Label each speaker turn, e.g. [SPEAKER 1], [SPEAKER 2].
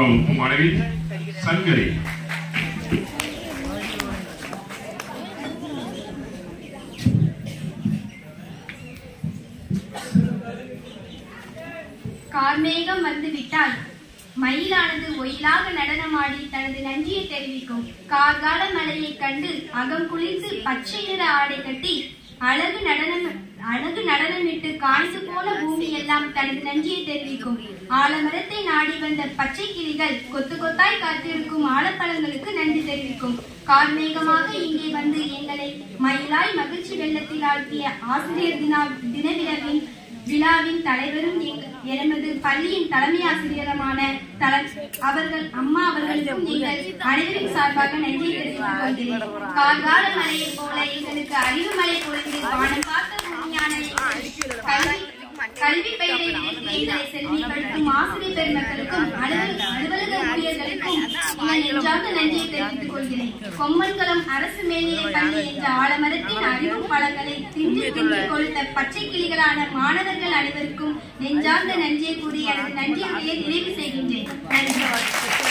[SPEAKER 1] அப்புறம் மனைவி சங்கரி
[SPEAKER 2] கார்மேகம் வந்து விட்டால் மயிலானது ஒயிலாக நடனமாடி தனது நன்றியை தெரிவிக்கும் கார்கால மலையைக் கண்டு அகம் குளித்து பச்சை நிற ஆடை கட்டி அழகு நடனம் அழகு நடனமிட்டு காய்ந்து போன பூமி எல்லாம் தனது நன்றியை தெரிவிக்கும் ஆலமரத்தை நாடி வந்த பச்சை கிளிகள் கொத்து கொத்தாய் காத்திருக்கும் ஆலப்பழங்களுக்கு நன்றி தெரிவிக்கும் கார்மேகமாக இங்கே வந்து எங்களை மயிலாய் மகிழ்ச்சி வெள்ளத்தில் ஆழ்த்திய ஆசிரியர் தினா தினவிழவின் விழாவின் தலைவரும் எங்க- எமது பள்ளியின் தலைமை ஆசிரியருமான தல அவர்கள் அம்மா அவர்களுக்கும் எங்கள் அனைவரின் சார்பாக நன்றி தெரிவித்துக் கொள்கிறேன் கார்கால மலையைப் போல எங்களுக்கு அறிவு மலை பொழுது வானம் பார்த்த பூமியான எங்கள் கல்வி கல்வி பெயரை நினைத்து எங்களை செல்விகளுக்கும் ஆசிரியர் பெருமக்களுக்கும் அலுவலக அலுவலக ஊழியர்களுக்கும் எங்கள் நெஞ்சார்ந்த நன்றியை தெரிவித்துக் கொள்கிறேன் கொம்மன்குளம் அரசு மேல்நிலைப் பள்ளி என்ற ஆலமரத்தின் அறிவு பழங்களை தின்று தின்று கொழுத்த பச்சை கிளிகளான மாணவர்கள் அனைவருக்கும் நெஞ்சார்ந்த நன்றியை கூறி எனது நன்றியுடைய நிறைவு செய்கின்றேன் நன்றி